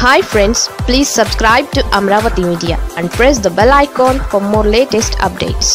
hi friends please subscribe to Amaravati media and press the bell icon for more latest updates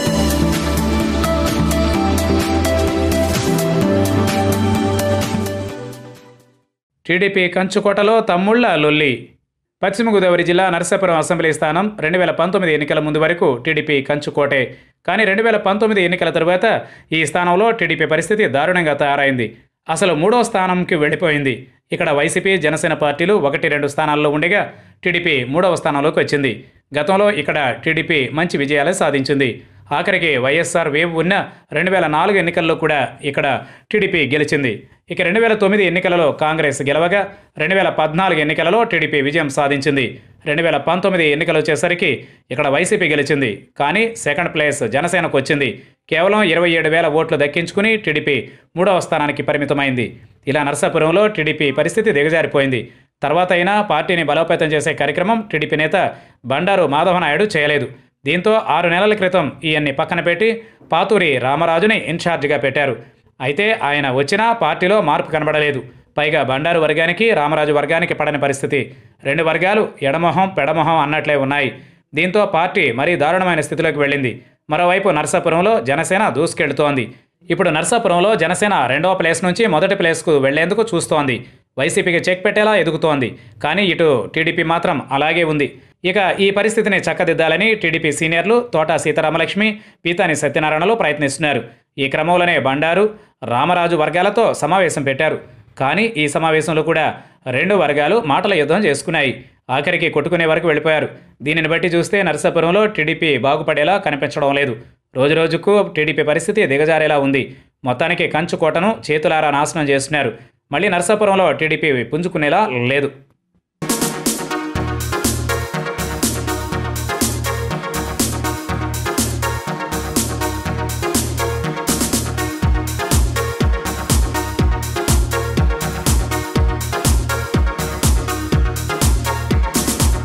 TDP కంచుకోటలో తమ్ముళ్ల లొల్లి పశ్చిమ గోదావరి జిల్లా Narasapuram assembly స్థానం రెండు వేల పంతొమ్మిది ఎన్నికల ముందు వరకు టీడీపీ కంచుకోటే కానీ రెండు వేల పంతొమ్మిది ఎన్నికల తరువాత ఈ స్థానంలో టీడీపీ పరిస్థితి దారుణంగా తయారైంది అసలు మూడో స్థానంకి వెళ్ళిపోయింది ఇక్కడ వైసీపీ జనసేన పార్టీలు ఒకటి రెండు స్థానాల్లో ఉండగా టీడీపీ మూడవ స్థానంలోకి వచ్చింది గతంలో ఇక్కడ టీడీపీ మంచి విజయాలే సాధించింది ఆఖరికి వైఎస్ఆర్ వేవ్ ఉన్న రెండు వేల నాలుగు ఎన్నికల్లో కూడా ఇక్కడ టీడీపీ గెలిచింది ఇక రెండు వేల తొమ్మిది ఎన్నికలలో కాంగ్రెస్ గెలవగా రెండు వేల పద్నాలుగు ఎన్నికలలో టీడీపీ విజయం సాధించింది రెండు వేల పంతొమ్మిది ఎన్నికలు వచ్చేసరికి ఇక్కడ వైసీపీ గెలిచింది కానీ సెకండ్ ప్లేస్ జనసేనకు వచ్చింది కేవలం ఇరవై ఏడు వేల ఓట్లు దక్కించుకుని టీడీపీ మూడవ స్థానానికి పరిమితమైంది ఇలా నరసాపురంలో టీడీపీ పరిస్థితి దిగజారిపోయింది తర్వాత అయినా పార్టీని బలోపేతం చేసే కార్యక్రమం టీడీపీ నేత బండారు మాధవనాయుడు చేయలేదు దీంతో ఆరు నెలల క్రితం ఈయన్ని పక్కన పెట్టి పాతూరి రామరాజుని ఇన్ఛార్జిగా పెట్టారు అయితే ఆయన వచ్చినా పార్టీలో మార్పు కనబడలేదు పైగా బండారు వర్గానికి రామరాజు వర్గానికి పడని పరిస్థితి రెండు వర్గాలు ఎడమొహం పెడమొహం అన్నట్లే ఉన్నాయి దీంతో పార్టీ మరీ దారుణమైన స్థితిలోకి వెళ్ళింది మరోవైపు నర్సాపురంలో జనసేన దూసుకెళ్తోంది ఇప్పుడు నర్సాపురంలో జనసేన రెండవ ప్లేస్ నుంచి మొదటి ప్లేస్కు వెళ్లేందుకు చూస్తోంది వైసీపీకి చెక్ పెట్టేలా ఎదుగుతోంది కానీ ఇటు టీడీపీ మాత్రం అలాగే ఉంది ఇక ఈ పరిస్థితిని చక్కదిద్దాలని టీడీపీ సీనియర్లు తోట సీతారామలక్ష్మి పీతాని సత్యనారాయణలు ప్రయత్నిస్తున్నారు ఈ క్రమంలోనే బండారు రామరాజు వర్గాలతో సమావేశం పెట్టారు కానీ ఈ సమావేశంలో కూడా రెండు వర్గాలు మాటల యుద్ధం చేసుకున్నాయి ఆఖరికి కొట్టుకునే వరకు వెళ్ళిపోయారు దీనిని బట్టి చూస్తే నరసాపురంలో టీడీపీ బాగుపడేలా కనిపించడం లేదు రోజురోజుకు టీడీపీ పరిస్థితి దిగజారేలా ఉంది మొత్తానికి కంచుకోటను చేతులారా నాశనం చేస్తున్నారు మళ్ళీ నరసాపురంలో టీడీపీ పుంజుకునేలా లేదు